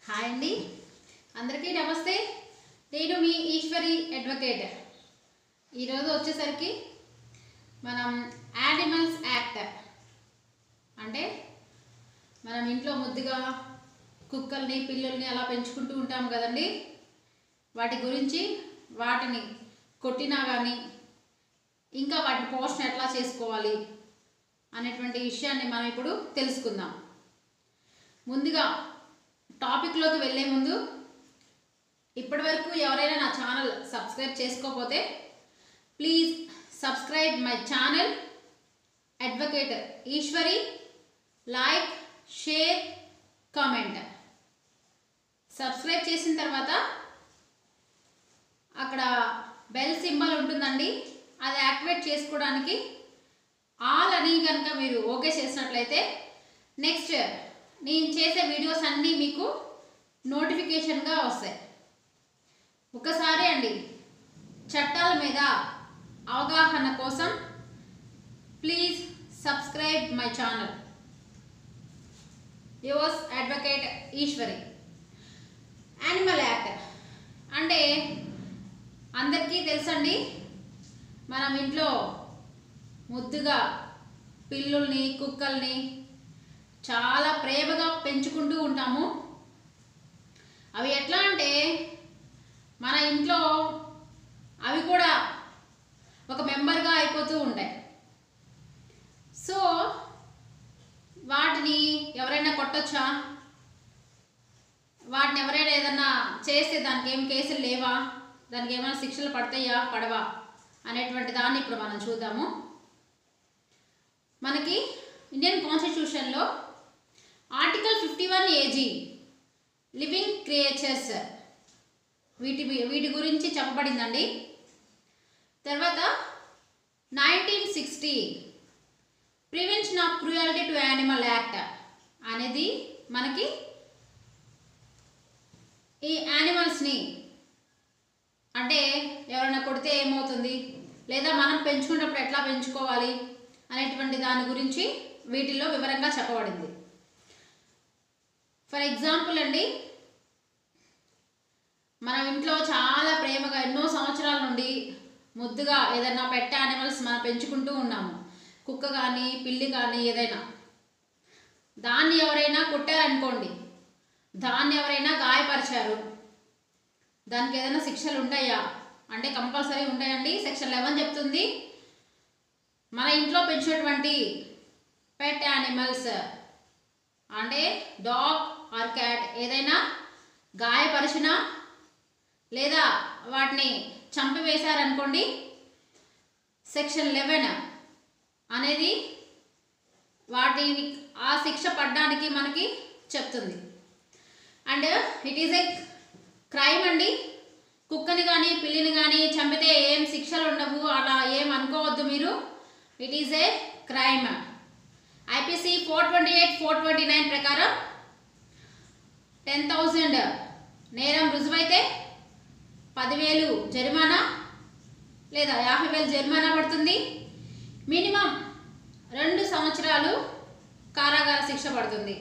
hi అండి అందరికీ నమస్తే నేను మీ ఈశ్వరి అడ్వకేట్ ఈరోజు వచ్చేసరికి మనం యానిమల్స్ యాక్ట్ అంటే మనం ఇంట్లో ముద్దుగా కుక్కల్ని పిల్లుల్ని అలా పెంచుకుంటూ ఉంటాం కదండి వాటి గురించి వాటిని కొట్టినా కానీ ఇంకా వాటి పోషణ ఎట్లా చేసుకోవాలి అనేటువంటి విషయాన్ని మనం ఇప్పుడు తెలుసుకుందాం ముందుగా టాపిక్లోకి వెళ్ళే ముందు ఇప్పటివరకు ఎవరైనా నా ఛానల్ సబ్స్క్రైబ్ చేసుకోకపోతే please subscribe my channel advocate Eshwari like share comment subscribe చేసిన తర్వాత అక్కడ బెల్ సింబల్ ఉంటుందండి అది యాక్టివేట్ చేసుకోవడానికి ఆల్ అని కనుక మీరు ఓకే చేసినట్లయితే నెక్స్ట్ నేను చేసే వీడియోస్ అన్నీ మీకు నోటిఫికేషన్గా వస్తాయి ఒకసారి అండి చట్టాల మీద అవగాహన కోసం please subscribe my channel yours advocate Eshwari animal act అంటే అందరికీ తెలుసండి మనం ఇంట్లో ముద్దుగా పిల్లుల్ని కుక్కల్ని చాలా ప్రేమగా పెంచుకుంటూ ఉంటాము అవి ఎట్లా అంటే మన ఇంట్లో అవి కూడా ఒక మెంబర్గా అయిపోతూ ఉంటాయి సో వాటిని ఎవరైనా కొట్టొచ్చా వాటిని ఎవరైనా ఏదన్నా చేస్తే దానికి ఏం కేసులు లేవా దానికి ఏమైనా శిక్షలు పడతాయా పడవా అనేటువంటి దాన్ని ఇప్పుడు మనం చూద్దాము మనకి ఇండియన్ కాన్స్టిట్యూషన్లో article fifty one AG living creatures వీటి వీటి గురించి చెప్పబడిందండి తర్వాత nineteen sixty prevention of cruelty to animal act అనేది మనకి ఈ యానిమల్స్ని అంటే ఎవరైనా కొడితే ఏమవుతుంది లేదా మనం పెంచుకున్నప్పుడు ఎట్లా పెంచుకోవాలి అనేటువంటి దాని గురించి వీటిల్లో వివరంగా చెప్పబడింది ఫర్ ఎగ్జాంపుల్ అండి మనం ఇంట్లో చాలా ప్రేమగా ఎన్నో సంవత్సరాల నుండి ముద్దుగా ఏదైనా పెట్ యానిమల్స్ మనం పెంచుకుంటూ ఉన్నాము కుక్క కానీ పిల్లి కానీ ఏదైనా దాన్ని ఎవరైనా కొట్టారనుకోండి దాన్ని ఎవరైనా గాయపరిచారు దానికి ఏదైనా శిక్షలు ఉంటాయా అంటే కంపల్సరీ ఉంటాయండి సెక్షన్ లెవెన్ చెప్తుంది మన ఇంట్లో పెంచినటువంటి పెట్ యానిమల్స్ అంటే డాగ్ ఆర్ క్యాట్ ఏదైనా గాయపరిచినా లేదా వాటిని చంపివేశారనుకోండి సెక్షన్ లెవెన్ అనేది వాటిని ఆ శిక్ష పడడానికి మనకి చెప్తుంది and it is a crime అండి కుక్కని కానీ పిల్లిని కానీ చంపితే ఏం శిక్షలు ఉండవు అలా ఏం అనుకోవద్దు మీరు it is a crime IPC four twenty eight four twenty nine ప్రకారం టెన్ థౌజండ్ నేరం రుజువైతే పదివేలు జరిమానా లేదా యాభై వేలు జరిమానా పడుతుంది మినిమం రెండు సంవత్సరాలు కారాగార శిక్ష పడుతుంది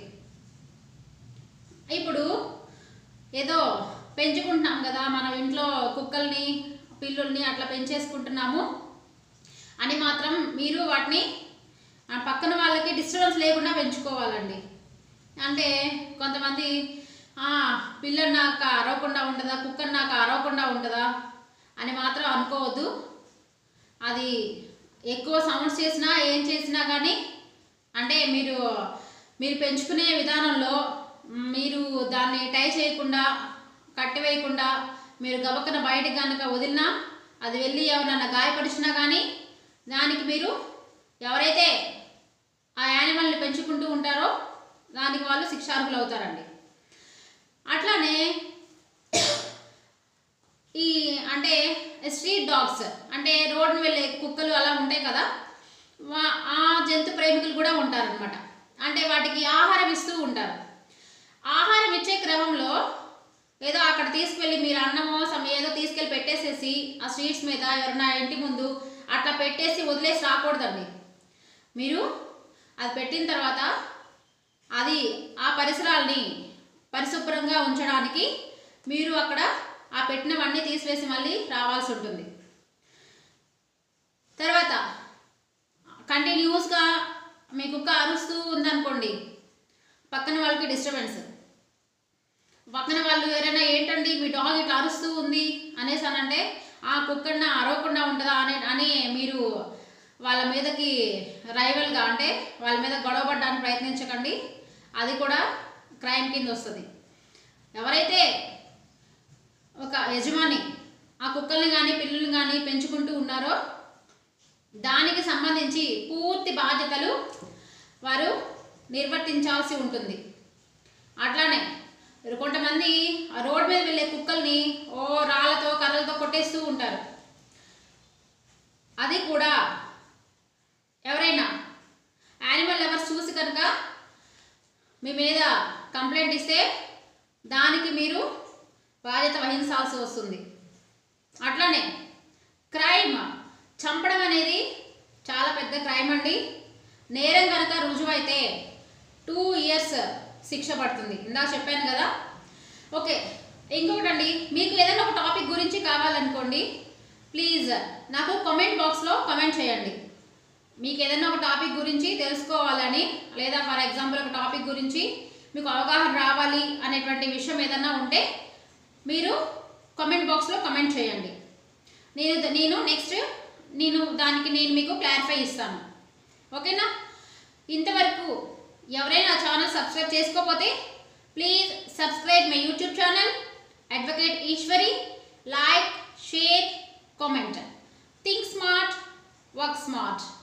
ఇప్పుడు ఏదో పెంచుకుంటున్నాం కదా మనం ఇంట్లో కుక్కల్ని పిల్లుల్ని అట్లా పెంచేసుకుంటున్నాము అని మాత్రం మీరు వాటిని ఆ పక్కన వాళ్ళకి డిస్టర్బెన్స్ లేకుండా పెంచుకోవాలండి అంటే కొంతమంది పిల్లని నాకు అరవకుండా ఉంటుందా కుక్కని నాకు అరవకుండా ఉంటుందా అని మాత్రం అనుకోవద్దు అది ఎక్కువ సౌండ్స్ చేసినా ఏం చేసినా కానీ అంటే మీరు మీరు పెంచుకునే విధానంలో మీరు దాన్ని టై చేయకుండా కట్టివేయకుండా మీరు గబక్కన బయటకు కనుక వదిలినా అది వెళ్ళి ఎవరన్నా గాయపరిచినా కానీ దానికి మీరు ఎవరైతే ఆ యానిమల్ని పెంచుకుంటూ ఉంటారో దానికి వాళ్ళు శిక్షార్హులు అవుతారండి అట్లానే ఈ అంటే స్ట్రీట్ డాగ్స్ అంటే రోడ్డు వెళ్ళే కుక్కలు అలా ఉంటాయి కదా వా- ఆ జంతు ప్రేమికులు కూడా ఉంటారనమాట అంటే వాటికి ఆహారం ఇస్తూ ఉంటారు ఆహారం ఇచ్చే క్రమంలో ఏదో అక్కడ తీసుకువెళ్ళి మీరు అన్నమో సమ ఏదో తీసుకెళ్ళి పెట్టేసేసి ఆ స్ట్రీట్స్ మీద ఎవరైనా ఇంటి ముందు అట్లా పెట్టేసి వదిలేసి రాకూడదండి మీరు అది పెట్టిన తర్వాత అది ఆ పరిసరాల్ని పరిశుభ్రంగా ఉంచడానికి మీరు అక్కడ ఆ పెట్టినవన్నీ తీసివేసి మళ్ళీ రావాల్సి ఉంటుంది తర్వాత కంటిన్యూస్గా మీ కుక్క అరుస్తూ ఉందనుకోండి పక్కన వాళ్ళకి డిస్టర్బెన్స్ పక్కన వాళ్ళు ఎవరైనా ఏంటండి మీ డాగ్ ఇట్లా అరుస్తూ ఉంది అనేసి అని అంటే ఆ కుక్కన్న అరవకుండా ఉంటుందా అనే అని మీరు వాళ్ళ మీదకి రైవల్గా అంటే వాళ్ళ మీద గొడవ పడడానికి ప్రయత్నించకండి అది కూడా క్రైమ్ కింద వస్తుంది ఎవరైతే ఒక యజమాని ఆ కుక్కల్ని కానీ పిల్లల్ని కానీ పెంచుకుంటూ ఉన్నారో దానికి సంబంధించి పూర్తి బాధ్యతలు వారు నిర్వర్తించాల్సి ఉంటుంది అట్లానే కొంతమంది ఆ రోడ్ మీద వెళ్ళే కుక్కల్ని ఓ రాళ్ళతో కర్రలతో కొట్టేస్తూ ఉంటారు అది కూడా ఎవరైనా యానిమల్ లవర్స్ చూసి కనుక మీ మీద కంప్లైంట్ ఇస్తే దానికి మీరు బాధ్యత వహించాల్సి వస్తుంది అట్లానే క్రైమ్ చంపడం అనేది చాలా పెద్ద క్రైమ్ అండి నేరం కనుక రుజువైతే టూ ఇయర్స్ శిక్ష పడుతుంది ఇందాక చెప్పాను కదా ఓకే ఇంకొకటండి మీకు ఏదైనా ఒక టాపిక్ గురించి కావాలనుకోండి ప్లీజ్ నాకు కామెంట్ బాక్స్లో కామెంట్ చేయండి మీకు ఏదైనా ఒక టాపిక్ గురించి తెలుసుకోవాలని లేదా ఫర్ ఎగ్జాంపుల్ ఒక టాపిక్ గురించి మీకు అవగాహన రావాలి అనేటువంటి విషయం ఏదైనా ఉంటే మీరు కామెంట్ బాక్స్లో కామెంట్ చేయండి నేను ద- నేను నెక్స్ట్ నేను దానికి నేను మీకు క్లారిఫై ఇస్తాను ఓకేనా ఇంతవరకు ఎవరైనా ఛానల్ సబ్స్క్రైబ్ చేసుకోకపోతే please subscribe my YouTube channel advocate Eshwari like share comment think smart work smart